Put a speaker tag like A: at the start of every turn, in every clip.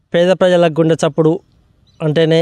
A: పేద ప్రజల గుండె చప్పుడు అంటేనే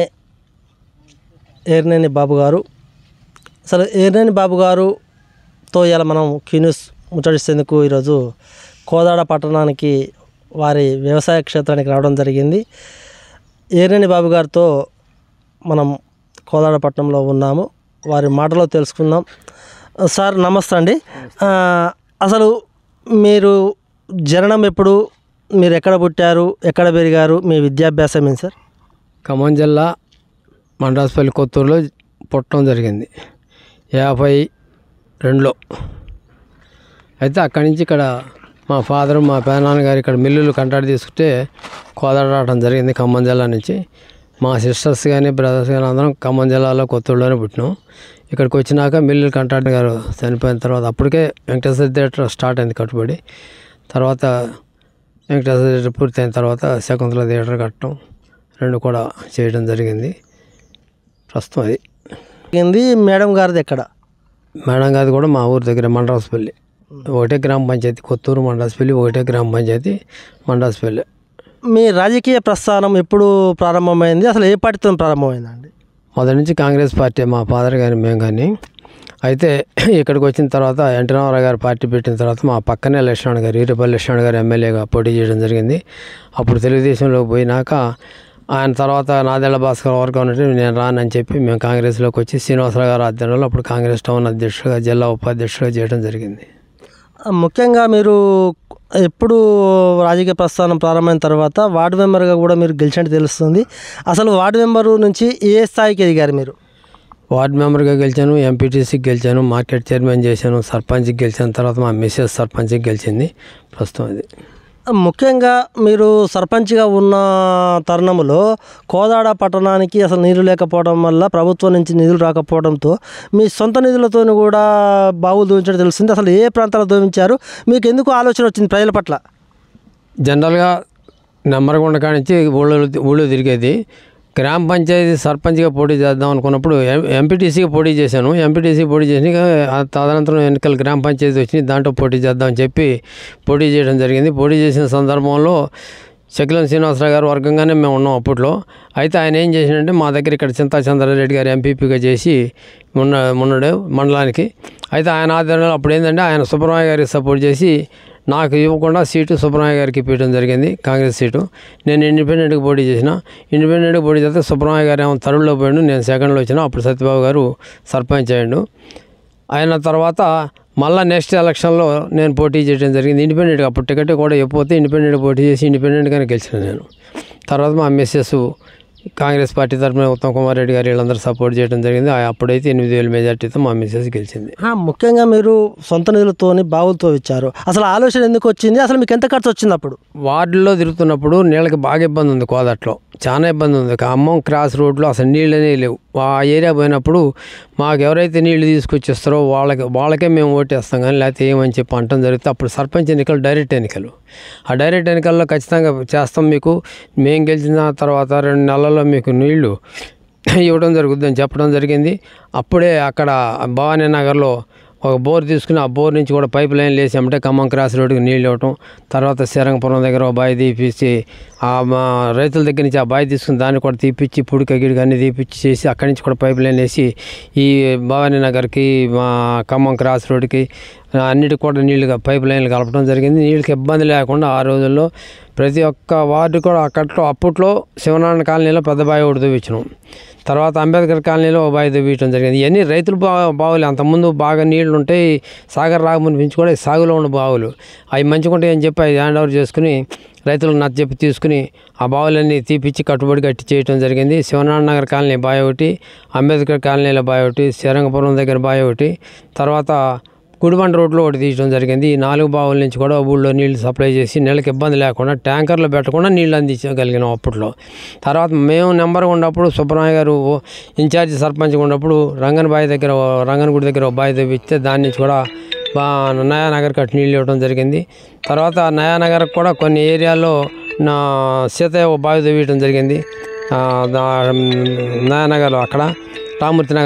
A: ఏర్నేని బాబు గారు అసలు ఏర్నేని బాబు గారుతో ఇలా మనం క్యూన్యూస్ ముచ్చటిస్తేందుకు ఈరోజు కోదాడ పట్టణానికి వారి వ్యవసాయ క్షేత్రానికి రావడం జరిగింది ఏర్నేని బాబు గారితో మనం కోదాడ పట్టణంలో ఉన్నాము వారి మాటలో తెలుసుకుందాం సార్ నమస్తే అండి ఆ, అసలు మీరు జననం ఎప్పుడు మీరు ఎక్కడ పుట్టారు ఎక్కడ పెరిగారు మీ విద్యాభ్యాసం ఏంటి సార్
B: ఖమ్మం జిల్లా మండ్రాజపల్లి కొత్తూరులో పుట్టడం జరిగింది యాభై రెండులో అయితే అక్కడి నుంచి ఇక్కడ మా ఫాదర్ మా పేనాన్నగారు ఇక్కడ మిల్లులు కంటాడు తీసుకుంటే కోదాడ రావడం జరిగింది ఖమ్మం జిల్లా నుంచి మా సిస్టర్స్ కానీ బ్రదర్స్ కానీ అందరం ఖమ్మం జిల్లాలో కొత్తూరులోనే పుట్టినాం ఇక్కడికి వచ్చినాక మిల్లులు కంటాడు గారు చనిపోయిన తర్వాత అప్పటికే వెంకటేశ్వర థియేటర్ స్టార్ట్ అయింది కట్టుబడి తర్వాత వెంకటేశ్వర థియేటర్ పూర్తయిన తర్వాత శకుంతల థియేటర్ కట్టడం రెండు కూడా చేయడం జరిగింది ప్రస్తుతం అది
A: జరిగింది మేడం గారిది ఎక్కడ
B: మేడం గారి కూడా మా ఊరి దగ్గర మండ్రాసుపల్లి ఒకటే గ్రామ పంచాయతీ కొత్తూరు మండ్రాసుపల్లి ఒకటే గ్రామ పంచాయతీ మండ్రాసుపల్లి
A: మీ రాజకీయ ప్రస్థానం ఎప్పుడు ప్రారంభమైంది అసలు ఏ పార్టీతో ప్రారంభమైందండి
B: మొదటి నుంచి కాంగ్రెస్ పార్టీ మా ఫాదర్ గారి మేము కానీ అయితే ఇక్కడికి వచ్చిన తర్వాత ఎన్టీ రామారావు గారు పార్టీ పెట్టిన తర్వాత మా పక్కనే లక్ష్మణ్ గారు ఈరపల్లి లక్ష్మణ్ గారు ఎమ్మెల్యేగా పోటీ చేయడం జరిగింది అప్పుడు తెలుగుదేశంలో పోయినాక ఆయన తర్వాత నాదెళ్ల భాస్కర్ వరకు ఉన్నట్టు నేను రానని చెప్పి మేము కాంగ్రెస్లోకి వచ్చి శ్రీనివాసరావు గారు ఆధ్వర్యంలో అప్పుడు కాంగ్రెస్ టౌన్ అధ్యక్షుడిగా జిల్లా ఉపాధ్యక్షుడిగా చేయడం జరిగింది
A: ఆ, ముఖ్యంగా మీరు ఎప్పుడు రాజకీయ ప్రస్థానం ప్రారంభమైన తర్వాత వార్డు మెంబర్గా కూడా మీరు గెలిచినట్టు తెలుస్తుంది అసలు వార్డు మెంబరు నుంచి ఏ స్థాయికి ఎదిగారు మీరు
B: వార్డ్ మెంబర్గా గెలిచాను ఎంపీటీసీకి గెలిచాను మార్కెట్ చైర్మన్ చేశాను సర్పంచ్కి గెలిచిన తర్వాత మా మిస్సెస్ సర్పంచ్కి గెలిచింది ప్రస్తుతం అది
A: ముఖ్యంగా మీరు సర్పంచ్గా ఉన్న తరుణంలో కోదాడ పట్టణానికి అసలు నీరు లేకపోవడం వల్ల ప్రభుత్వం నుంచి నిధులు రాకపోవడంతో మీ సొంత నిధులతో కూడా బావులు దోవించడం తెలుస్తుంది అసలు ఏ ప్రాంతాలు దోవించారు మీకు ఎందుకు ఆలోచన వచ్చింది ప్రజల పట్ల
B: జనరల్గా నెమ్మరగొండ కానించి ఊళ్ళో ఊళ్ళో తిరిగేది గ్రామ పంచాయతీ సర్పంచ్గా పోటీ చేద్దాం అనుకున్నప్పుడు ఎం ఎంపీటీసీగా పోటీ చేశాను ఎంపీటీసీ పోటీ చేసి ఆ తదనంతరం ఎన్నికలు గ్రామ పంచాయతీ వచ్చినాయి దాంట్లో పోటీ చేద్దామని చెప్పి పోటీ చేయడం జరిగింది పోటీ చేసిన సందర్భంలో శకిలం శ్రీనివాసరావు గారు వర్గంగానే మేము ఉన్నాం అప్పట్లో అయితే ఆయన ఏం చేసినంటే మా దగ్గర ఇక్కడ చింతా చంద్రారెడ్డి గారు ఎంపీపీగా చేసి ఉన్న ఉన్నాడు మండలానికి అయితే ఆయన ఆధ్వర్యంలో అప్పుడు ఏంటంటే ఆయన సుబ్రహ్మణ్య గారికి సపోర్ట్ చేసి నాకు ఇవ్వకుండా సీటు సుబ్రహ్మణ్య గారికి ఇప్పించడం జరిగింది కాంగ్రెస్ సీటు నేను ఇండిపెండెంట్గా పోటీ చేసిన ఇండిపెండెంట్గా పోటీ చేస్తే సుబ్రహ్మణ్య గారు ఏమో థర్డ్లో పోయాడు నేను సెకండ్లో వచ్చిన అప్పుడు సత్యబాబు గారు సర్పంచ్ అయ్యాడు అయిన తర్వాత మళ్ళీ నెక్స్ట్ ఎలక్షన్లో నేను పోటీ చేయడం జరిగింది ఇండిపెండెంట్గా అప్పుడు టికెట్ కూడా ఇవ్వకపోతే ఇండిపెండెంట్ పోటీ చేసి ఇండిపెండెంట్గానే గెలిచిన నేను తర్వాత మా మిస్సెస్ కాంగ్రెస్ పార్టీ తరఫున ఉత్తమ్ కుమార్ రెడ్డి గారు వీళ్ళందరూ సపోర్ట్ చేయడం జరిగింది ఆ- అప్పుడైతే ఎనిమిది వేల మెజార్టీతో మా మిస్సెస్ గెలిచింది
A: ఆ, ముఖ్యంగా మీరు సొంత నిధులతోని బావులతో ఇచ్చారు అసలు ఆలోచన ఎందుకు వచ్చింది అసలు మీకు ఎంత ఖర్చు వచ్చింది అప్పుడు
B: వార్డుల్లో తిరుగుతున్నప్పుడు నీళ్ళకి బాగా ఇబ్బంది ఉంది కోదట్లో చాలా ఇబ్బంది ఉంది ఖమ్మం క్రాస్ రోడ్లో అసలు నీళ్ళనే లేవు ఆ ఏరియా పోయినప్పుడు మాకు ఎవరైతే నీళ్లు తీసుకొచ్చి ఇస్తారో వాళ్ళకి వాళ్ళకే మేము ఓటేస్తాం కానీ లేకపోతే ఏమని చెప్పి అంటం జరిగితే అప్పుడు సర్పంచ్ ఎన్నికలు డైరెక్ట్ ఎన్నికలు ఆ డైరెక్ట్ ఎన్నికల్లో ఖచ్చితంగా చేస్తాం మీకు మేము గెలిచిన తర్వాత రెండు నెలల్లో మీకు నీళ్లు ఇవ్వడం జరుగుతుందని చెప్పడం జరిగింది అప్పుడే అక్కడ భవానీ నగర్లో ఒక బోర్ తీసుకుని ఆ బోర్ నుంచి కూడా పైప్ లైన్ లేసామంటే ఖమ్మం క్రాస్ రోడ్డుకి నీళ్ళు ఇవ్వటం తర్వాత శ్రీరంగపురం దగ్గర ఒక బావి తీపిచ్చి ఆ మా రైతుల దగ్గర నుంచి ఆ బావి తీసుకుని దాన్ని కూడా తీపిచ్చి పుడిక గిడికి అన్ని తీపిచ్చి చేసి అక్కడి నుంచి కూడా పైప్ లైన్ వేసి ఈ భవానీ నగర్కి మా ఖమ్మం క్రాస్ రోడ్డుకి అన్నిటికి కూడా నీళ్లు పైప్ లైన్లు కలపడం జరిగింది నీళ్ళకి ఇబ్బంది లేకుండా ఆ రోజుల్లో ప్రతి ఒక్క వార్డు కూడా అక్కట్లో అప్పట్లో శివనారాయణ కాలనీలో పెద్ద బావి ఒకటి తవ్వించినాం తర్వాత అంబేద్కర్ కాలనీలో ఒక బావి తవ్వించడం జరిగింది ఇవన్నీ రైతులు బా బావులు అంతకుముందు బాగా నీళ్లు ఉంటాయి సాగర్ రాగముని పెంచి కూడా సాగులో ఉన్న బావులు అవి మంచిగుంటాయి అని చెప్పి అవి హ్యాండ్ ఓవర్ చేసుకుని రైతులకు నచ్చ చెప్పి తీసుకుని ఆ బావులన్నీ తీపిచ్చి కట్టుబడి కట్టి చేయడం జరిగింది శివనారాయణ నగర్ కాలనీ బావి ఒకటి అంబేద్కర్ కాలనీలో బావి ఒకటి శ్రీరంగపురం దగ్గర బావి ఒకటి తర్వాత గుడిబండ రోడ్లో ఒకటి తీయడం జరిగింది ఈ నాలుగు బావుల నుంచి కూడా ఊళ్ళో నీళ్లు సప్లై చేసి నెలకు ఇబ్బంది లేకుండా ట్యాంకర్లు పెట్టకుండా నీళ్లు అందించగలిగినాం అప్పట్లో తర్వాత మేము నెంబర్ ఉన్నప్పుడు సుబ్రహ్మణ్య గారు ఇన్ఛార్జి సర్పంచ్ ఉన్నప్పుడు రంగన్ బావి దగ్గర రంగన్ గుడి దగ్గర ఒక బావి తెప్పిస్తే దాని నుంచి కూడా బా నయానగర్ కట్టి నీళ్ళు ఇవ్వడం జరిగింది తర్వాత నయానగర్ కూడా కొన్ని ఏరియాల్లో నా సీతయ్య ఒక బావి తవ్వియడం జరిగింది ఆ, దా- నయానగర్లో అక్కడ రామూర్తి నగర్లో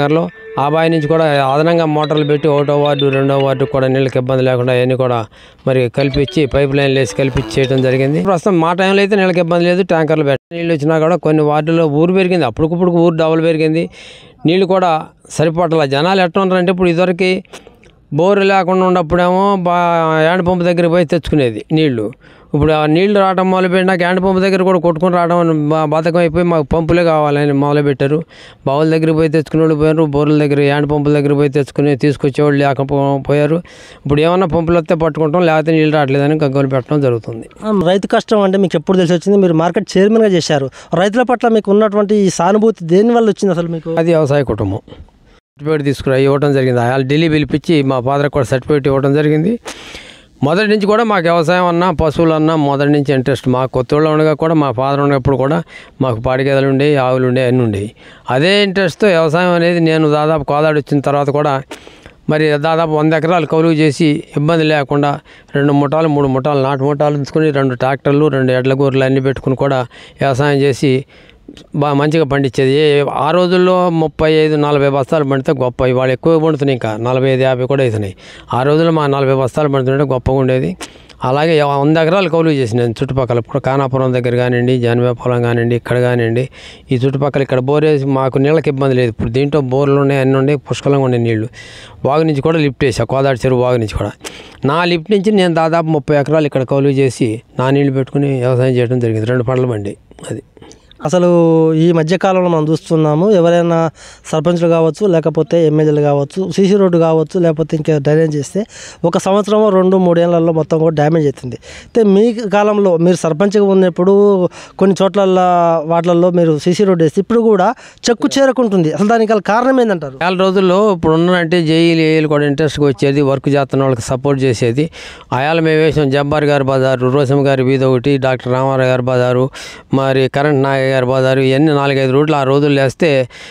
B: ఆ బావి నుంచి కూడా అదనంగా మోటార్లు పెట్టి ఒకటో వార్డు రెండో వార్డు కూడా నీళ్ళకి ఇబ్బంది లేకుండా అవన్నీ కూడా మరి కల్పించి పైప్ లైన్లు వేసి కల్పించి చేయడం జరిగింది ప్రస్తుతం మా టైంలో అయితే నీళ్ళకి ఇబ్బంది లేదు ట్యాంకర్లు పెట్టి నీళ్ళు వచ్చినా కూడా కొన్ని వార్డుల్లో ఊరు పెరిగింది అప్పటికప్పుడు ఊరు డబుల్ పెరిగింది నీళ్ళు కూడా సరిపోవట్లేదు జనాలు ఎట్లా ఉన్నారంటే ఇప్పుడు ఇదివరకు బోరు లేకుండా ఉన్నప్పుడేమో బా హ్యాండ్ పంప్ దగ్గర పోయి తెచ్చుకునేది నీళ్లు ఇప్పుడు ఆ నీళ్లు రావడం మొదలుపెట్టినాక హ్యాండ్ పంప్ దగ్గర కూడా కొట్టుకుని రావడం బా- బద్ధకం అయిపోయి మాకు పంపులే కావాలని మొదలుపెట్టారు బావుల దగ్గర పోయి తెచ్చుకునే వాళ్ళు పోయారు బోర్ల దగ్గర హ్యాండ్ పంపుల దగ్గర పోయి తెచ్చుకుని తీసుకొచ్చేవాళ్ళు లేకపోయారు ఇప్పుడు ఏమన్నా పంపులు వస్తే పట్టుకుంటాం లేకపోతే నీళ్ళు రావట్లేదని గగ్గోలు పెట్టడం జరుగుతుంది
A: ఆ, రైతు కష్టం అంటే మీకు ఎప్పుడు తెలిసి వచ్చింది మీరు మార్కెట్ చైర్మన్గా చేశారు రైతుల పట్ల మీకు ఉన్నటువంటి ఈ సానుభూతి దేని వల్ల వచ్చింది అసలు మీకు
B: అది వ్యవసాయ కుటుంబం సర్టిఫికేట్ తీసుకురా ఇవ్వడం జరిగింది వాళ్ళు ఢిల్లీ పిలిపించి మా ఫాదర్ కూడా సర్టిఫికేట్ ఇవ్వడం జరిగింది మొదటి నుంచి కూడా మాకు వ్యవసాయం అన్నా పశువులు అన్నా మొదటి నుంచి ఇంట్రెస్ట్ మా కొత్తలో ఉండగా కూడా మా ఫాదర్ ఉన్నప్పుడు కూడా మాకు పాడి గేదెలు ఉండేవి ఆవులు ఉండేవి అన్నీ ఉండేవి అదే ఇంట్రెస్ట్తో వ్యవసాయం అనేది నేను దాదాపు కోదాడు వచ్చిన తర్వాత కూడా మరి దాదాపు వంద ఎకరాలు కౌలుగు చేసి ఇబ్బంది లేకుండా రెండు ముఠాలు మూడు ముఠాలు నాటు ముఠాలు ఉంచుకొని రెండు ట్రాక్టర్లు రెండు ఎడ్ల గూరలు అన్నీ పెట్టుకుని కూడా వ్యవసాయం చేసి బాగా మంచిగా పండించేది ఏ- ఆ రోజుల్లో ముప్పై ఐదు నలభై బస్తాలు పండితే గొప్ప ఇవాళ ఎక్కువ పండుతున్నాయి ఇంకా నలభై ఐదు యాభై కూడా అవుతున్నాయి ఆ రోజుల్లో మా నలభై బస్తాలు పండుతుంటే గొప్పగా ఉండేది అలాగే ఎవ- వంద ఎకరాలు కౌలు చేసి నేను చుట్టుపక్కల ఇప్పుడు కానాపురం దగ్గర కానివ్వండి జానవే పొలం కానివ్వండి ఇక్కడ కానివ్వండి ఈ చుట్టుపక్కల ఇక్కడ బోరేసి మాకు నీళ్ళకి ఇబ్బంది లేదు ఇప్పుడు దీంట్లో బోర్లు ఉన్నాయి అన్నీ ఉన్నాయి పుష్కలంగా ఉండే నీళ్లు వాగు నుంచి కూడా లిఫ్ట్ వేసా కోదాడి చెరువు వాగు నుంచి కూడా నా లిఫ్ట్ నుంచి నేను దాదాపు ముప్పై ఎకరాలు ఇక్కడ కౌలు చేసి నా నీళ్లు పెట్టుకుని వ్యవసాయం చేయడం జరిగింది రెండు పంటలు పండి అది
A: అసలు ఈ మధ్య కాలంలో మనం చూస్తున్నాము ఎవరైనా సర్పంచ్లు కావచ్చు లేకపోతే ఎమ్మెల్యేలు కావచ్చు సీసీ రోడ్డు కావచ్చు లేకపోతే ఇంకా డ్రైనేజ్ చేస్తే ఒక సంవత్సరం రెండు మూడేళ్లలో మొత్తం కూడా డ్యామేజ్ అవుతుంది అయితే మీ కాలంలో మీరు సర్పంచ్గా ఉన్నప్పుడు కొన్ని చోట్ల వాటిల్లో మీరు సీసీ రోడ్డు వేస్తే ఇప్పుడు కూడా చెక్కు చేరుకుంటుంది అసలు దానికి గల కారణం ఏంటంటారు
B: చాలా రోజుల్లో ఇప్పుడు ఉన్నంటే జేఈలు ఏఈలు కూడా ఇంట్రెస్ట్గా వచ్చేది వర్క్ చేస్తున్న వాళ్ళకి సపోర్ట్ చేసేది ఆయాల మేము వేసాం జబ్బార్ గారి బజారు రోసం గారి వీధి ఒకటి డాక్టర్ రామారావు గారి బజారు మరి కరెంట్ నాగయ్య గారి బజారు ఇవన్నీ నాలుగైదు రోడ్లు ఆ రోజుల్లో వేస్తే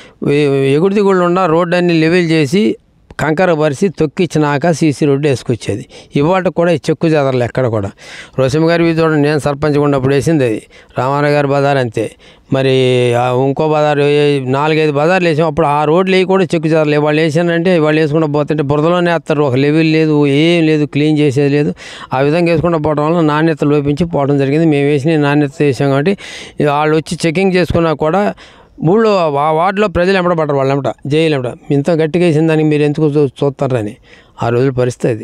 B: ఎగుడు దిగుళ్ళు ఉన్న రోడ్డు అన్ని లెవెల్ చేసి కంకర పరిచి తొక్కిచ్చినాక సీసీ రోడ్డు వేసుకొచ్చేది ఇవాళ కూడా ఈ చెక్కు చెదరలు ఎక్కడ కూడా రోషం గారి వీధి చూడండి నేను సర్పంచ్ ఉన్నప్పుడు వేసింది అది రామారావు గారి బజార్ అంతే మరి ఆ ఇంకో బజారు ఏ- నాలుగైదు బజార్లు వేసాం అప్పుడు ఆ రోడ్లు వేయి కూడా చెక్కు చెదరలు వాళ్ళు వేసానంటే వాళ్ళు వేసుకుంటూ పోతుంటే బురదలోనే వేస్తారు ఒక లెవెల్ లేదు ఏం లేదు క్లీన్ చేసేది లేదు ఆ విధంగా వేసుకుంటూ పోవడం వల్ల నాణ్యత లోపించి పోవడం జరిగింది మేము వేసిన నాణ్యత వేసాం కాబట్టి ఇది వాళ్ళు వచ్చి చెకింగ్ చేసుకున్నా కూడా ఊళ్ళో ఆ వార్డులో ప్రజలు ఎంబడ పడరు వాళ్ళు ఎంబట జైలు ఎంబట ఇంత గట్టిగా వేసిన దానికి మీరు ఎందుకు చూ- చూస్తారని ఆ రోజుల పరిస్థితి అది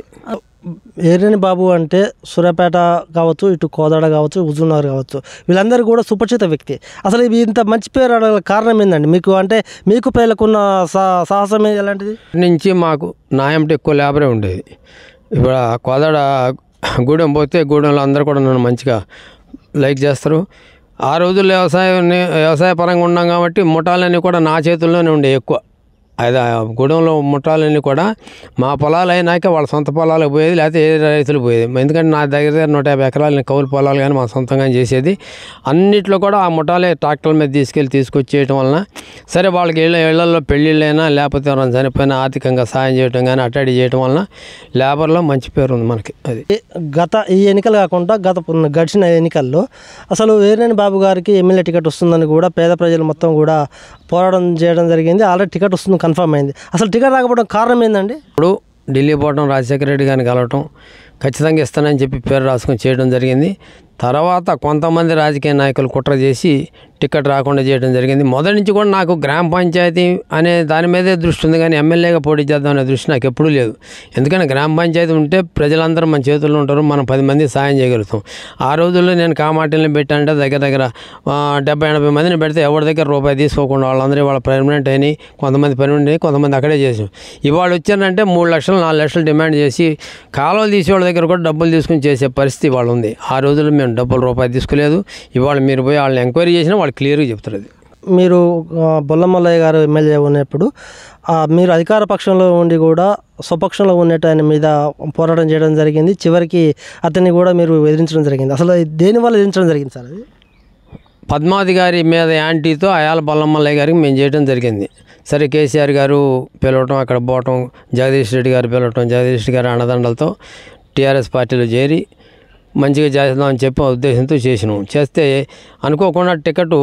A: ఏరేని బాబు అంటే సూర్యాపేట కావచ్చు ఇటు కోదాడ కావచ్చు హుజూర్నగర్ కావచ్చు వీళ్ళందరూ కూడా సుపరిచిత వ్యక్తి అసలు ఇవి ఇంత మంచి పేరు రావడానికి కారణం ఏందండి మీకు అంటే మీకు పేర్లకున్న సా- సాహసం ఎలాంటిది
B: నుంచి మాకు నాయంటే ఎక్కువ లేబరే ఉండేది ఇప్పుడు ఆ కోదాడ గూడెం పోతే గూడెంలో అందరూ కూడా నన్ను మంచిగా లైక్ చేస్తారు ఆ రోజుల్లో వ్యవసాయం వ్యవసాయ పరంగా ఉన్నాం కాబట్టి ముఠాలన్నీ కూడా నా చేతుల్లోనే ఉండే ఎక్కువ అది ఆ గూడెంలో ముఠాలన్నీ కూడా మా పొలాలు అయినాక వాళ్ళ సొంత పొలాలకు పోయేది లేకపోతే ఏ రైతులు పోయేది ఎందుకంటే నా దగ్గర దగ్గర నూట యాభై ఎకరాలు కౌలు పొలాలు కానీ మా సొంతంగా చేసేది అన్నిట్లో కూడా ఆ ముఠాలే ట్రాక్టర్ల మీద తీసుకెళ్ళి తీసుకొచ్చేయటం వలన సరే వాళ్ళకి ఇళ్ళ ఇళ్లలో పెళ్ళిళ్ళైనా లేకపోతే ఎవరైనా చనిపోయినా ఆర్థికంగా సాయం చేయటం కానీ అట్టడి చేయటం వలన లేబర్లో మంచి పేరు ఉంది మనకి అది
A: గత ఈ ఎన్నికలు కాకుండా గత పున్న- గడిచిన ఎన్నికల్లో అసలు వేరేని బాబు గారికి ఎమ్మెల్యే టికెట్ వస్తుందని కూడా పేద ప్రజలు మొత్తం కూడా పోరాటం చేయడం జరిగింది ఆల్రెడీ టికెట్ వస్తుంది కన్ఫర్మ్ అయింది అసలు టికెట్ రాకపోవడం కారణం ఏందండి
B: ఇప్పుడు ఢిల్లీ పోవడం రాజశేఖర రెడ్డి గారిని కలవటం ఖచ్చితంగా ఇస్తానని చెప్పి పేరు రాసుకొని చేయడం జరిగింది తర్వాత కొంతమంది రాజకీయ నాయకులు కుట్ర చేసి టికెట్ రాకుండా చేయడం జరిగింది మొదటి నుంచి కూడా నాకు గ్రామ పంచాయతీ అనే దాని మీదే దృష్టి ఉంది కానీ ఎమ్మెల్యేగా పోటీ చేద్దాం అనే దృష్టి నాకు ఎప్పుడూ లేదు ఎందుకంటే గ్రామ పంచాయతీ ఉంటే ప్రజలందరూ మన చేతుల్లో ఉంటారు మనం పది మంది సాయం చేయగలుగుతాం ఆ రోజుల్లో నేను కామాటిల్ని పెట్టానంటే దగ్గర దగ్గర ఆ, డెబ్బై ఎనభై మందిని పెడితే ఎవరి దగ్గర రూపాయి తీసుకోకుండా వాళ్ళందరూ వాళ్ళ పర్మనెంట్ అయినాయి కొంతమంది పర్మనెంట్ అయ్యి కొంతమంది అక్కడే చేసాం ఇవాళ వచ్చారంటే మూడు లక్షలు నాలుగు లక్షలు డిమాండ్ చేసి కాలువలు తీసే వాళ్ళ దగ్గర కూడా డబ్బులు తీసుకుని చేసే పరిస్థితి వాళ్ళు ఉంది ఆ రోజుల్లో మేము డబ్బులు రూపాయి తీసుకోలేదు ఇవాళ మీరు పోయి వాళ్ళని ఎంక్వైరీ చేసినా వాళ్ళు క్లియర్గా చెప్తారు అది
A: మీరు ఆ, బొల్లమల్లయ్య గారు ఎమ్మెల్యే ఉన్నప్పుడు ఆ, మీరు అధికార పక్షంలో ఉండి కూడా స్వపక్షంలో ఉన్నట్టు ఆయన మీద పోరాటం చేయడం జరిగింది చివరికి అతన్ని కూడా మీరు ఎదిరించడం జరిగింది అసలు దేనివల్ల ఎదిరించడం జరిగింది సార్ అది
B: పద్మావతి గారి మీద యాంటీతో అయాల బల్లమ్మల్లయ్య గారికి మేము చేయడం జరిగింది సరే కేసీఆర్ గారు పిలవటం అక్కడ పోవటం జగదీష్ రెడ్డి గారు పిలవటం జగదీష్ రెడ్డి గారి అండదండలతో టీఆర్ఎస్ పార్టీలో చేరి మంచిగా చేద్దామని చెప్పి ఆ ఉద్దేశంతో చేసినాం చేస్తే అనుకోకుండా టికెట్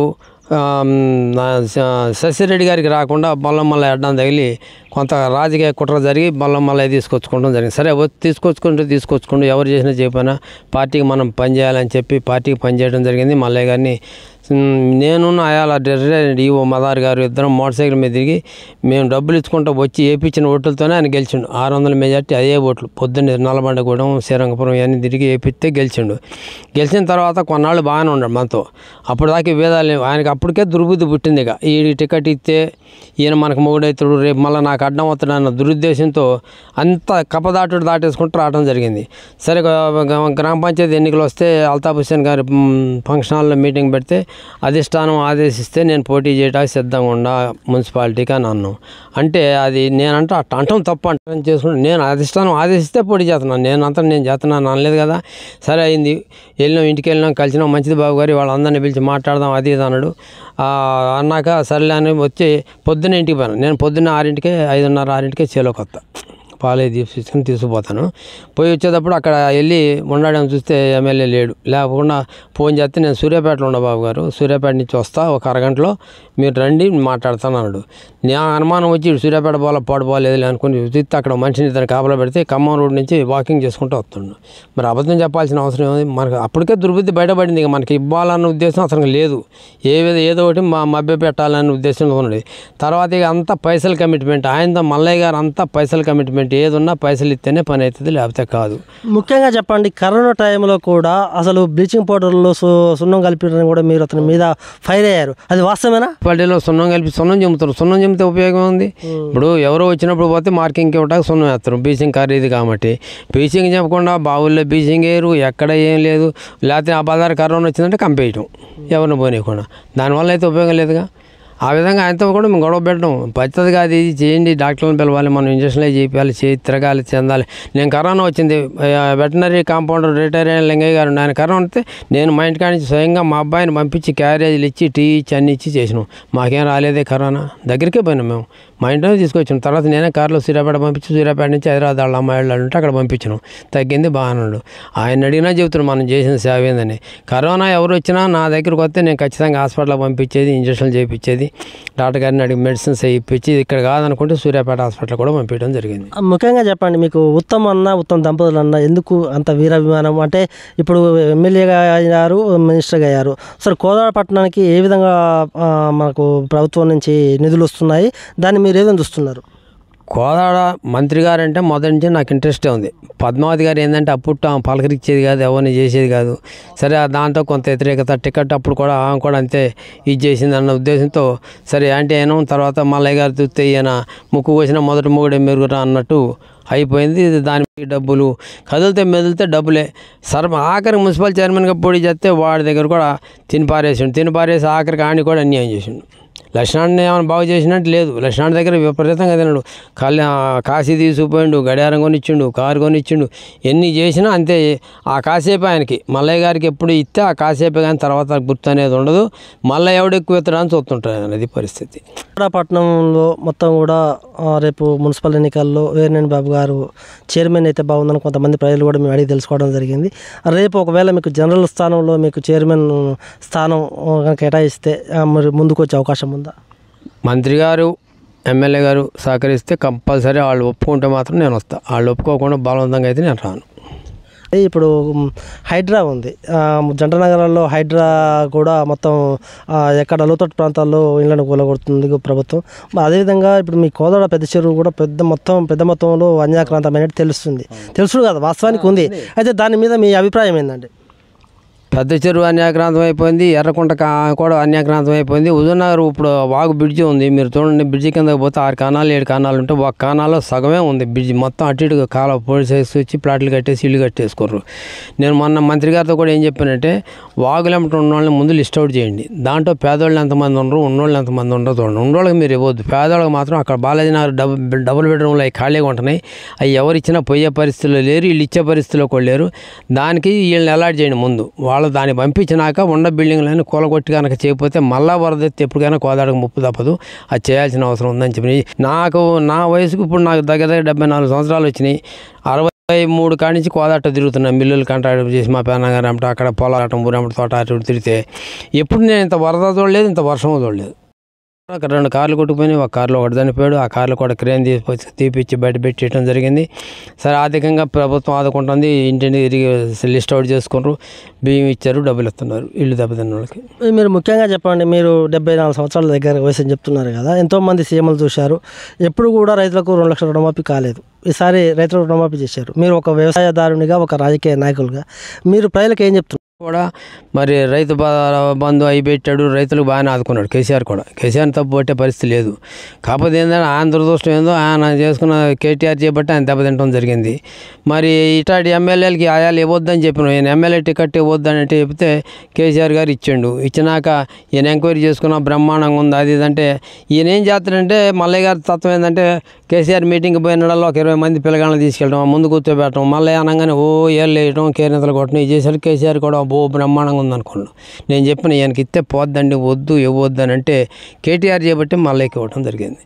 B: ఆ, నా స- శశిరెడ్డి గారికి రాకుండా బొల్లం మల్ల అడ్డం తగిలి కొంత రాజకీయ కుట్ర జరిగి బొల్లం మల్ల తీసుకొచ్చుకోవడం జరిగింది సరే వ- తీసుకొచ్చుకుంటూ తీసుకొచ్చుకుంటూ ఎవరు చేసినా చెప్పినా పార్టీకి మనం పనిచేయాలని చెప్పి పార్టీకి పనిచేయడం జరిగింది మల్లయ్య గారిని ఉమ్, నేను అయాల ఈఓ మదార్ గారు ఇద్దరం మోటార్ సైకిల్ మీద దిగి మేము డబ్బులు ఇచ్చుకుంటూ వచ్చి వేపించిన ఓట్లతోనే ఆయన గెలిచిండు ఆరు వందల మెజార్టీ అదే ఓట్లు పొద్దున్నే నల్లబండగూడెం శ్రీరంగపురం ఇవన్నీ తిరిగి వేపిస్తే గెలిచిండు గెలిచిన తర్వాత కొన్నాళ్ళు బాగానే ఉన్నాడు మనతో అప్పుడు దాకా వేదాలు లేవు. ఆయనకి అప్పటికే దుర్బుద్ధి పుట్టింది ఇక ఈ టికెట్ ఇస్తే ఈయన మనకు మొగుడవుతాడు రేపు మళ్ళీ నాకు అడ్డం అవుతాడు అన్న దురుద్దేశంతో అంత కపదాటుడు దాటేసుకుంటూ రావడం జరిగింది సరే గ- గ- గ్రామ పంచాయతీ ఎన్నికలు వస్తే అల్తాఫ్ హుస్సేన్ గారి మ్, ఫంక్షన్ హాల్లో మీటింగ్ పెడితే అధిష్టానం ఆదేశిస్తే నేను పోటీ చేయడానికి సిద్ధంగా ఉండా మున్సిపాలిటీకి అని అన్నాను అంటే అది నేనంటే అట్ట అంటాం తప్పు అంటాం చేసుకుంటే నేను అధిష్టానం ఆదేశిస్తే పోటీ చేస్తున్నాను నేను అంతా నేను చేస్తున్నాను అనలేదు కదా సరే అయింది వెళ్ళినాం ఇంటికి వెళ్ళినాం కలిసినాం మంచిది బాబు గారి వాళ్ళందరినీ పిలిచి మాట్లాడదాం అది ఇది అన్నాడు ఆ, అన్నాక సర్లే అని వచ్చి పొద్దున్న ఇంటికి పోయాను నేను పొద్దున్న ఆరింటికే ఐదున్నర ఆరింటికే చేలోకి వస్తా పాలే తీసుకుని తీసుకుపోతాను పోయి వచ్చేటప్పుడు అక్కడ వెళ్ళి ఉండడం చూస్తే ఎమ్మెల్యే లేడు లేకుండా ఫోన్ చేస్తే నేను సూర్యాపేటలో ఉన్నా బాబు గారు సూర్యాపేట నుంచి వస్తా ఒక అరగంటలో మీరు రండి మాట్లాడతాను అన్నాడు నా అనుమానం వచ్చి "ఇటు సూర్యాపేట పోలా పాడు పోలేదు అనుకుని చూస్తే అక్కడ మనిషిని ఇద్దరు కాపలా పెడితే ఖమ్మం రోడ్ నుంచి వాకింగ్ చేసుకుంటూ వస్తుండు మరి అబద్ధం చెప్పాల్సిన అవసరం ఏముంది మనకు అప్పటికే దుర్బుద్ధి బయటపడింది ఇక మనకి ఇవ్వాలన్న ఉద్దేశం అసలు లేదు ఏ విధ ఏదో ఒకటి మా మభ్య పెట్టాలన్న ఉద్దేశంలో ఉన్నది తర్వాత ఇక అంతా పైసలు కమిట్మెంట్ ఆయనతో మల్లయ్య గారు అంతా పైసలు కమిట్మెంట్ ఏది ఉన్నా పైసలు ఇస్తేనే పని అవుతుంది లేకపోతే కాదు
A: ముఖ్యంగా చెప్పండి కరోనా టైంలో కూడా అసలు బ్లీచింగ్ పౌడర్లో సు సున్నం కలిపి కూడా మీరు అతని మీద ఫైర్ అయ్యారు అది వాస్తవేనా
B: పల్లెలో సున్నం కలిపి సున్నం చెమ్ముతారు సున్నం చెమ్మితే ఉపయోగం ఉంది ఇప్పుడు ఎవరో వచ్చినప్పుడు పోతే మార్కింగ్ ఇవ్వడానికి సున్నం వేస్తారు బీచింగ్ ఖరీదు కాబట్టి బీచింగ్ చెప్పకుండా బావుల్లో బీచింగ్ వేయరు ఎక్కడ ఏం లేదు లేకపోతే ఆ బజార్ కరోనా వచ్చిందంటే కంపేయటం ఎవరిని పోనీయకుండా దానివల్ల అయితే ఉపయోగం లేదుగా ఆ విధంగా ఆయనతో కూడా మేము గొడవ పెట్టడం పద్ధతి కాదు ఇది చేయండి డాక్టర్లను పిలవాలి మనం ఇంజక్షన్లు చేయాలి చేయి తిరగాలి చెందాలి నేను కరోనా వచ్చింది వెటనరీ కాంపౌండర్ రిటైర్ అయిన లింగయ్య గారు ఆయన కరోనా వస్తే నేను మా ఇంటికాడ నుంచి స్వయంగా మా అబ్బాయిని పంపించి క్యారేజీలు ఇచ్చి టీ ఇచ్చి అన్ని ఇచ్చి చేసినాం మాకేం రాలేదే కరోనా దగ్గరికే పోయినాం మేము మా ఇంట్లోనే తీసుకొచ్చాం తర్వాత నేనే కారులో సూర్యాపేట పంపించి సూర్యాపేట నుంచి హైదరాబాద్ వాళ్ళ అమ్మాయి వాళ్ళు ఉంటే అక్కడ పంపించినాం తగ్గింది బాగున్నాడు ఆయన అడిగినా చెబుతున్నాడు మనం చేసిన సేవ ఏందని కరోనా ఎవరు వచ్చినా నా దగ్గరకు వస్తే నేను ఖచ్చితంగా హాస్పిటల్కి పంపించేది ఇంజక్షన్లు చేయించేది డాక్టర్ గారిని అడిగి మెడిసిన్స్ ఇప్పించి ఇక్కడ కాదనుకుంటే సూర్యాపేట హాస్పిటల్ కూడా పంపించడం జరిగింది
A: ముఖ్యంగా చెప్పండి మీకు ఉత్తమ్ అన్న ఉత్తమ్ దంపతులు అన్న ఎందుకు అంత వీరాభిమానం అంటే ఇప్పుడు ఎమ్మెల్యేగా అయ్యారు మినిస్టర్గా అయ్యారు సరే కోదాడ పట్టణానికి ఏ విధంగా ఆ, మనకు ప్రభుత్వం నుంచి నిధులు వస్తున్నాయి దాన్ని మీరు ఏదైనా చూస్తున్నారు
B: కోదాడ మంత్రి గారు అంటే మొదటి నుంచి నాకు ఇంట్రెస్టే ఉంది పద్మావతి గారు ఏంటంటే అప్పుడు ఆమె పలకరించేది కాదు ఎవరిని చేసేది కాదు సరే ఆ దాంతో కొంత వ్యతిరేకత టికెట్ అప్పుడు కూడా ఆమె కూడా అంతే ఇది చేసింది అన్న ఉద్దేశంతో సరే అంటే అయినా తర్వాత మల్లయ్య గారు చూస్తే ఈయన ముక్కు కోసిన మొదటి మొగుడే మెరుగురా అన్నట్టు అయిపోయింది ఇది దానికి డబ్బులు కదిలితే మెదిలితే డబ్బులే సర్వ ఆఖరికి మున్సిపల్ చైర్మన్గా పోటీ చేస్తే వాడి దగ్గర కూడా తిని పారేసిండు తిని పారేసి ఆఖరికి ఆడిని కూడా అన్యాయం చేసిండు లక్ష్మణ్ ఏమైనా బాగు చేసినట్టు లేదు లక్ష్మణ్ దగ్గర విపరీతంగా తినడు కళ్యా కాశీ తీసుకుపోయిండు గడియారం కొనిచ్చిండు కారు కొనిచ్చిండు ఎన్ని చేసినా అంతే ఆ కాసేపు ఆయనకి మల్లయ్య గారికి ఎప్పుడు ఇస్తే ఆ కాసేపే కానీ తర్వాత గుర్తు అనేది ఉండదు మళ్ళీ ఎవడు ఎక్కువ ఎత్తడానికి చూస్తుంటారు అనేది పరిస్థితి
A: కోదాడ పట్టణంలో మొత్తం కూడా ఆ, రేపు మున్సిపల్ ఎన్నికల్లో వేర్నేని బాబు గారు చైర్మన్ అయితే బాగుందని కొంతమంది ప్రజలు కూడా మేము అడిగి తెలుసుకోవడం జరిగింది రేపు ఒకవేళ మీకు జనరల్ స్థానంలో మీకు చైర్మన్ స్థానం ఆ, కనుక కేటాయిస్తే ఆ, మరి ముందుకు వచ్చే అవకాశం ఉందా
B: మంత్రి గారు ఎమ్మెల్యే గారు సహకరిస్తే కంపల్సరీ వాళ్ళు ఒప్పుకుంటే మాత్రం నేను వస్తా వాళ్ళు ఒప్పుకోకుండా బలవంతంగా అయితే నేను రాను
A: ఇప్పుడు మ్, హైడ్రా ఉంది ఆ, జంట నగరాల్లో హైడ్రా కూడా మొత్తం ఆ, ఎక్కడ లోతట్టు ప్రాంతాల్లో ఇళ్లను కూలగొడుతుంది ప్రభుత్వం మరి అదేవిధంగా ఇప్పుడు మీ కోదాడ పెద్ద చెరువు కూడా పెద్ద మొత్తం పెద్ద మొత్తంలో అన్యాక్రాంతమైనట్టు తెలుస్తుంది తెలుసు కదా వాస్తవానికి ఉంది అయితే దాని మీద మీ అభిప్రాయం ఏంటండి
B: పెద్ద చెరువు అన్యాక్రాంతం అయిపోయింది ఎర్రకుంట కా- కూడా అన్యాక్రాంతం అయిపోయింది హుజూర్నగర్ ఇప్పుడు వాగు బ్రిడ్జి ఉంది మీరు చూడండి బ్రిడ్జి కిందకి పోతే ఆరు కానాలు ఏడు కానాలు ఉంటే ఒక కానాలో సగమే ఉంది బ్రిడ్జి మొత్తం అటు ఇటు కాలువ పోలీసేసి వచ్చి ప్లాట్లు కట్టేసి ఇల్లు కట్టేసుకోర్రు నేను మొన్న మంత్రి గారితో కూడా ఏం చెప్పానంటే వాగులెంబట ఉన్న వాళ్ళని ముందు లిస్ట్ అవుట్ చేయండి దాంట్లో పేదోళ్ళు ఎంతమంది ఉండరు ఉన్నోళ్ళు ఎంతమంది ఉండరు చూడండి ఉన్నోళ్ళకి మీరు ఇవ్వద్దు పేదోళ్ళకి మాత్రం అక్కడ బాలాజీ నగర్ డబుల్ డబుల్ బెడ్రూమ్లో అవి ఖాళీగా ఉంటున్నాయి అవి ఎవరు ఇచ్చినా పోయే పరిస్థితిలో లేరు వీళ్ళు ఇచ్చే పరిస్థితిలో కూడా లేరు దానికి వీళ్ళని అలాట్ చేయండి ముందు వాళ్ళు దాన్ని పంపించినాక ఉన్న బిల్డింగ్లన్నీ కూలగొట్టి కనుక చేయకపోతే మళ్ళా వరద ఎత్తి ఎప్పటికైనా కోదాడకు ముప్పు తప్పదు అది చేయాల్సిన అవసరం ఉందని చెప్పి నాకు నా వయసుకు ఇప్పుడు నాకు దగ్గర దగ్గర డెబ్బై నాలుగు సంవత్సరాలు వచ్చినాయి అరవై ఈ మూడు కాడి నుంచి కోదాట తిరుగుతున్నాను మిల్లులు కంటాడు చేసి మా పెన్నగారు అంటే అక్కడ పొలాటం ఊరమ్మటి తోట అటు ఇటు తిరిగితే ఎప్పుడు నేను ఇంత వరద చూడలేదు ఇంత వర్షం చూడలేదు ఒక రెండు కార్లు కొట్టుకుపోయినాయి ఒక కార్లో ఒకటి చనిపోయాడు ఆ కార్లో కూడా క్రేన్ తీసుకొచ్చి తీపిచ్చి బయట పెట్టేయడం జరిగింది సరే ఆర్థికంగా ప్రభుత్వం ఆదుకుంటుంది ఇంటిని తిరిగి లిస్ట్ అవుట్ చేసుకున్నారు బియ్యం ఇచ్చారు డబ్బులు ఇస్తున్నారు ఇల్లు దెబ్బతిన్న వాళ్ళకి
A: మీరు ముఖ్యంగా చెప్పండి మీరు డెబ్బై నాలుగు సంవత్సరాల దగ్గర వయసు అని చెప్తున్నారు కదా ఎంతోమంది సీఎంలు చూశారు ఎప్పుడు కూడా రైతులకు రెండు లక్షల రుణమాఫీ కాలేదు ఈసారి రైతులకు రుణమాఫీ చేశారు మీరు ఒక వ్యవసాయదారునిగా ఒక రాజకీయ నాయకులుగా మీరు ప్రజలకు ఏం చెప్తున్నారు
B: కూడా మరి రైతు బ- బంధు అయి పెట్టాడు రైతులకు బాగానే ఆదుకున్నాడు కేసీఆర్ కూడా కేసీఆర్ తప్పు పట్టే పరిస్థితి లేదు కాకపోతే ఏంటంటే ఆయన దురదృష్టం ఏందో ఆయన చేసుకున్న కేటీఆర్ చేపట్టి ఆయన దెబ్బతింటం జరిగింది మరి ఇట్లాంటి ఎమ్మెల్యేలకి ఆయాలు ఇవ్వద్దని చెప్పిన ఈయన ఎమ్మెల్యే టికెట్ ఇవ్వద్దని అంటే చెప్తే కేసీఆర్ గారు ఇచ్చిండు ఇచ్చినాక ఈయన ఎంక్వైరీ చేసుకున్న బ్రహ్మాండంగా ఉంది అది ఇది అంటే ఈయన ఏం చేస్తాడంటే మల్లయ్య గారి తత్వం ఏంటంటే కేసీఆర్ మీటింగ్కి పోయినడల్లో ఒక ఇరవై మంది పిల్లగాళ్ళని తీసుకెళ్ళడం ముందు కూర్చోబెట్టడం మళ్ళీ అనగానే ఓ ఏళ్ళు వేయడం కేరింతలు కొట్టడం ఇది చేసరికి కేసీఆర్ కూడా ఓ బ్రహ్మాండంగా ఉందనుకున్నాను నేను చెప్పిన ఈయనకి ఇస్తే పోద్దండి వద్దు ఇవ్వద్దు అని అంటే కేటీఆర్ చేయబట్టి మల్లయ్యకి ఇవ్వడం జరిగింది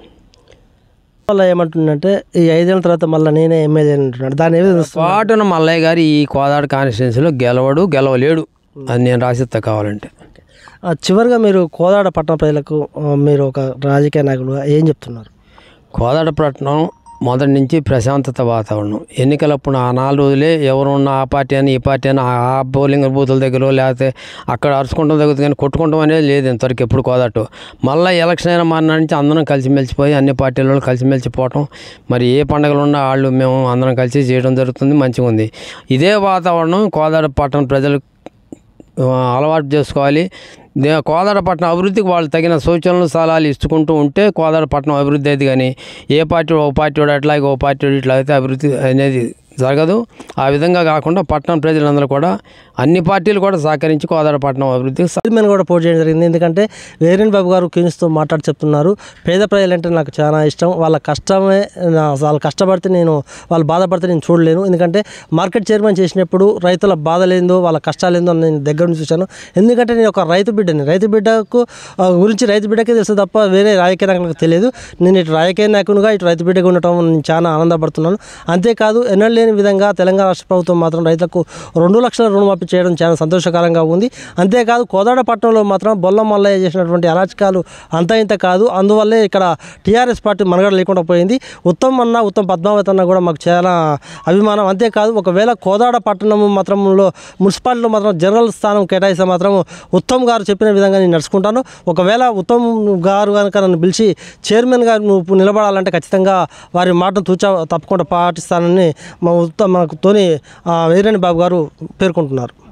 A: వల్ల ఏమంటుందంటే ఈ ఐదేళ్ళ తర్వాత మళ్ళీ నేనే ఎమ్మెల్యే అంటున్నాడు దాని ఏమి
B: పాటున మల్లయ్య గారు ఈ కోదాడ కాన్స్టిట్యున్సీలో గెలవడు గెలవలేడు అది నేను రాసిస్తా కావాలంటే
A: ఆ, చివరిగా మీరు కోదాడ పట్టణ ప్రజలకు ఆ, మీరు ఒక రాజకీయ నాయకులుగా ఏం చెప్తున్నారు
B: కోదాడ పట్టణం మొదటి నుంచి ప్రశాంతత వాతావరణం ఎన్నికలప్పుడు ఆ నాలుగు రోజులే ఎవరున్న ఆ పార్టీ అని ఈ పార్టీ అని ఆ పోలింగ్ బూతుల దగ్గర లేకపోతే అక్కడ అరుచుకుంటాం తగ్గుతుంది కానీ కొట్టుకుంటాం అనేది లేదు ఇంతవరకు ఎప్పుడు కోదాటు మళ్ళీ ఎలక్షన్ అయినా మారిన నుంచి అందరం కలిసిమెలిసిపోయి అన్ని పార్టీల వాళ్ళు కలిసిమెలిసిపోవటం మరి ఏ పండుగలు ఉన్నా వాళ్ళు మేము అందరం కలిసి చేయడం జరుగుతుంది మంచిగా ఉంది ఇదే వాతావరణం కోదాడ పట్టణ ప్రజలు ఆ, అలవాటు చేసుకోవాలి దే కోదాడపట్నం అభివృద్ధికి వాళ్ళు తగిన సూచనలు సలహాలు ఇచ్చుకుంటూ ఉంటే కోదాడపట్నం అభివృద్ధి అయితే కానీ ఏ పార్టీ ఓ పార్టీ వాడు అట్లాగే ఓ పార్టీ వాడు ఇట్లా అయితే అభివృద్ధి అనేది జరగదు ఆ విధంగా కాకుండా పట్టణ ప్రజలందరూ కూడా అన్ని పార్టీలు కూడా సహకరించి కోదాడపట్నం అభివృద్ధికి సహ-
A: చైర్మన్ కూడా పోటీ చేయడం జరిగింది ఎందుకంటే వేరేన్ బాబు గారు క్యూన్స్తో మాట్లాడి చెప్తున్నారు పేద ప్రజలంటే నాకు చాలా ఇష్టం వాళ్ళ కష్టమే నా- వాళ్ళు కష్టపడితే నేను వాళ్ళు బాధపడితే నేను చూడలేను ఎందుకంటే మార్కెట్ చైర్మన్ చేసినప్పుడు రైతుల బాధలేందో వాళ్ళ కష్టాలేందో నేను దగ్గర నుంచి చూశాను ఎందుకంటే నేను ఒక రైతు బిడ్డని రైతు బిడ్డకు ఆ, గురించి రైతు బిడ్డకే తెలుసు తప్ప వేరే రాజకీయ నాయకులకు తెలియదు నేను ఇటు రాజకీయ నాయకునిగా ఇటు రైతు బిడ్డగా ఉండటం నేను చాలా ఆనందపడుతున్నాను అంతేకాదు ఎన్నడూ లేని విధంగా తెలంగాణ రాష్ట్ర ప్రభుత్వం మాత్రం రైతులకు రెండు లక్షల రుణమాఫీ చేయడం చాలా సంతోషకరంగా ఉంది అంతేకాదు కోదాడ పట్టణంలో మాత్రం బొల్ల మల్లయ్య చేసినటువంటి అరాచకాలు అంత ఇంత కాదు అందువల్లే ఇక్కడ టీఆర్ఎస్ పార్టీ మనగడ లేకుండా పోయింది ఉత్తమ్ అన్న ఉత్తమ్ పద్మావతి అన్న కూడా మాకు చాలా అభిమానం అంతేకాదు ఒకవేళ కోదాడ పట్టణం మాత్రంలో మున్సిపాలిటీలో మాత్రం జనరల్ స్థానం కేటాయిస్తే మాత్రం ఉత్తమ్ గారు చెప్పిన విధంగా నేను నడుచుకుంటాను ఒకవేళ ఉత్తమ్ గారు కనుక నన్ను పిలిచి చైర్మన్ గారు నువ్వు నిలబడాలంటే ఖచ్చితంగా వారి మాటను తూచా తప్పకుండా పాటిస్తానని మా ఉత్తమ్ మనకు తోని వీరేణి బాబు గారు పేర్కొంటున్నారు